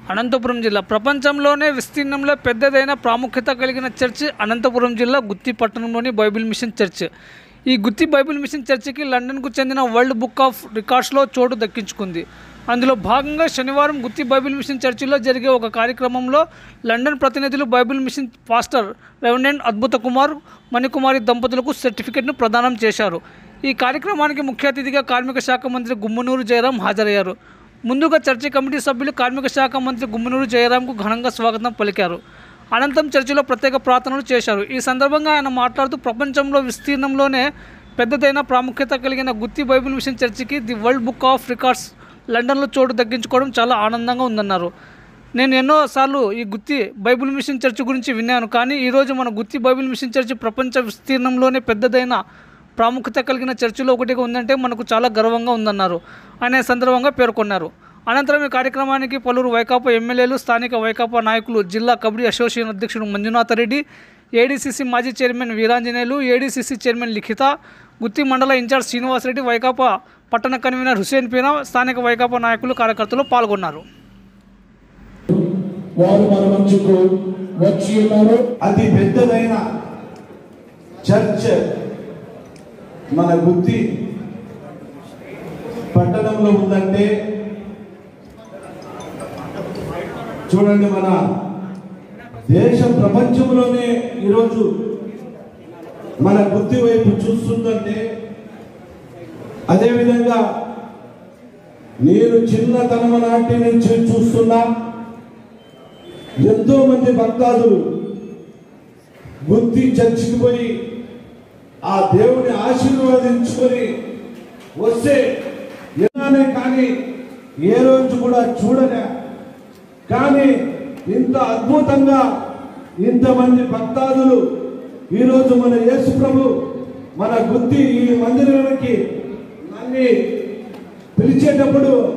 అనంతపురం జిల్లా ప్రపంచంలోనే విస్తీర్ణంలో పెద్దదైన ప్రాముఖ్యత కలిగిన చర్చ్ అనంతపురం జిల్లా గుత్తి పట్టణంలోని బైబిల్ మిషన్ చర్చ్ ఈ గుత్తి బైబిల్ మిషన్ చర్చికి లండన్కు చెందిన వరల్డ్ బుక్ ఆఫ్ రికార్డ్స్లో చోటు దక్కించుకుంది అందులో భాగంగా శనివారం గుత్తి బైబిల్ మిషన్ చర్చిలో జరిగే ఒక కార్యక్రమంలో లండన్ ప్రతినిధులు బైబిల్ మిషన్ పాస్టర్ రెవెండెంట్ అద్భుత కుమార్ మణికుమారి దంపతులకు సర్టిఫికెట్ను ప్రదానం చేశారు ఈ కార్యక్రమానికి ముఖ్య అతిథిగా కార్మిక శాఖ మంత్రి గుమ్మనూరు జయరాం హాజరయ్యారు ముందుగా చర్చి కమిటీ సభ్యులు కార్మిక శాఖ మంత్రి గుమ్మనూరు జయరాంకు ఘనంగా స్వాగతం పలికారు అనంతరం చర్చిలో ప్రత్యేక ప్రార్థనలు చేశారు ఈ సందర్భంగా ఆయన మాట్లాడుతూ ప్రపంచంలో విస్తీర్ణంలోనే పెద్దదైన ప్రాముఖ్యత కలిగిన గుత్తి బైబిల్ మిషన్ చర్చికి the world book of records లండన్లో చోటు దక్కించుకోవడం చాలా ఆనందంగా ఉందన్నారు నేను ఎన్నోసార్లు ఈ గుత్తి బైబిల్ మిషన్ చర్చ్ గురించి విన్నాను కానీ ఈరోజు మన గుత్తి బైబిల్ మిషన్ చర్చ్ ప్రపంచ విస్తీర్ణంలోనే పెద్దదైన ప్రాముఖ్యత కలిగిన చర్చిలో ఒకటిగా ఉందంటే మనకు చాలా గర్వంగా ఉందన్నారు అనే సందర్భంగా పేర్కొన్నారు అనంతరం ఈ కార్యక్రమానికి పలువురు వైకాపా ఎమ్మెల్యేలు స్థానిక వైకాపా నాయకులు జిల్లా కబడ్డీ అసోసియేషన్ అధ్యక్షుడు మంజునాథ్ రెడ్డి ఏడీసీసీ మాజీ chairman Veeranjaneyulu ADCC chairman Likhitha Gutti mandal incharge Srinivasa Reddy Vaikapa పట్టణ కన్వీనర్ హుసేన్ పీనా స్థానిక వైకాపా నాయకులు కార్యకర్తలు పాల్గొన్నారు వారు మన మంచుకు వచ్చి ఉన్నారు అతి పెద్దదైన చర్చ్ మన గుత్తి పట్టణంలో ఉందంటే చూడండి మన దేశ ప్రపంచంలోనే ఈరోజు మన గుత్తి వైపు చూస్తుందంటే అదేవిధంగా నేను చిన్నతనం నాటి నుంచి చూస్తున్నా ఎంతో మంది భక్తాదులు గుర్తి చర్చికి పోయి ఆ దేవుని ఆశీర్వదించుకొని వస్తే ఎలానే కానీ ఏ రోజు కూడా చూడలే కానీ ఇంత అద్భుతంగా ఇంతమంది భక్తాదులు ఈరోజు మన యేసు ప్రభు మన గుత్తి ఈ మందిరానికి నన్ను పిలిచేటప్పుడు